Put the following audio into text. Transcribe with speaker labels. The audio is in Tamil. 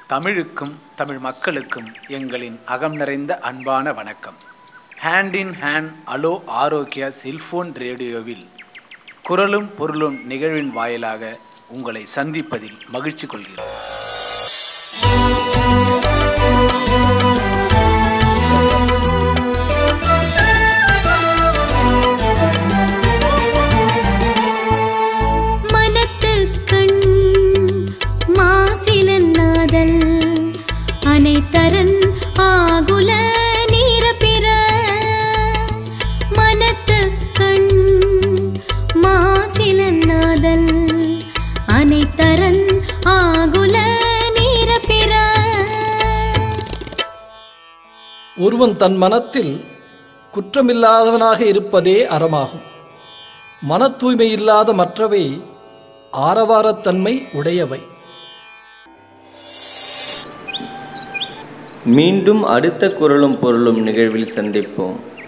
Speaker 1: தமிழுக்கும் தமிழ் மக்களுக்கும் எங்களின் அகம் நிறைந்த அன்பான வணக்கம் hand in hand hello Arokya cellphone ரேடியோவில் குரலும் பொருளும் நிகழ்வின் வாயிலாக உங்களை சந்திப்பதில் மகிழ்ச்சி கொள்கிறோம்
Speaker 2: மனத்துக்கண் மாசிலன்னாதல் அனைத்தரன் ஆகுல நீரபிற மனத்துக்கண் மாசிலன்னாதல் அனைத்தரன் ஆகுல நீரபிற
Speaker 3: ஒருவன் தன் மனத்தில் குற்றமில்லாதவனாக இருப்பதே அறமாகும் மன தூய்மை இல்லாத மற்றவை ஆரவாரத்தன்மை உடையவை
Speaker 4: மீண்டும் அடுத்த குரலும் பொருளும் நிகழ்வில் சந்திப்போம்